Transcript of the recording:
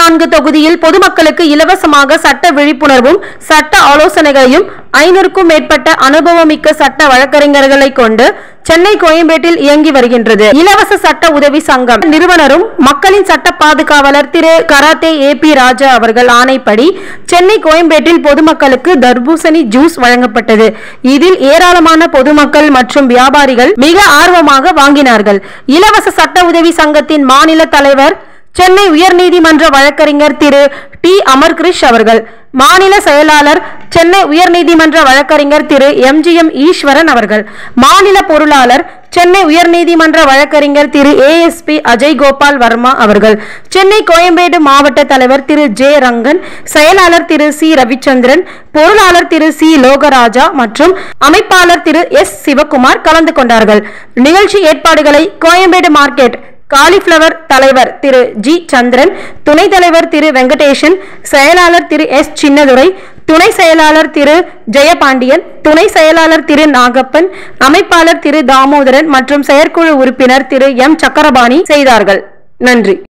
நான்கு தொகுதியில் பொதுமக்களுக்கு இலவசமாக சட்ட விழிப்புணர்வும் சட்ட ஆலோசனைகளையும் ஐநூறுக்கும் மேற்பட்ட அனுபவமிக்க சட்ட வழக்கறிஞர்களை கொண்டு சென்னை கோயம்பேட்டில் இயங்கி வருகின்றது இலவச சட்ட உதவி சங்கம் நிறுவனரும் மக்களின் சட்ட பாதுகாவலர் திரு கராத்தே ஏ பி ராஜா அவர்கள் ஆணைப்படி சென்னை கோயம்பேட்டில் பொதுமக்களுக்கு தர்பூசணி ஜூஸ் வழங்கப்பட்டது இதில் ஏராளமான பொதுமக்கள் மற்றும் வியாபாரிகள் மிக ஆர்வமாக வாங்கினார்கள் இலவச சட்ட உதவி சங்கத்தின் மாநில தலைவர் சென்னை உயர்நீதிமன்ற வழக்கறிஞர் திரு டி அமர்கிரிஷ் அவர்கள் மாநில செயலாளர் சென்னை உயர்நீதிமன்ற வழக்கறிஞர் திரு எம்ஜிஎம் ஈஸ்வரன் அவர்கள் மாநில பொருளாளர் சென்னை உயர்நீதிமன்ற வழக்கறிஞர் திரு ஏஎஸ்பி அஜய் கோபால் வர்மா அவர்கள் சென்னை கோயம்பேடு மாவட்ட தலைவர் திரு ஜே ரங்கன் செயலாளர் திரு சி ரவிச்சந்திரன் பொருளாளர் திரு சி லோகராஜா மற்றும் அமைப்பாளர் திரு எஸ் சிவகுமார் கலந்து கொண்டார்கள் நிகழ்ச்சி ஏற்பாடுகளை கோயம்பேடு மார்க்கெட் காலிஃப்ளவர் தலைவர் திரு ஜி சந்திரன் துணைத் தலைவர் திரு வெங்கடேசன் செயலாளர் திரு எஸ் சின்னதுரை துணை செயலாளர் திரு ஜெயபாண்டியன் துணை செயலாளர் திரு நாகப்பன் அமைப்பாளர் திரு தாமோதரன் மற்றும் செயற்குழு உறுப்பினர் திரு எம் சக்கரபாணி செய்தார்கள் நன்றி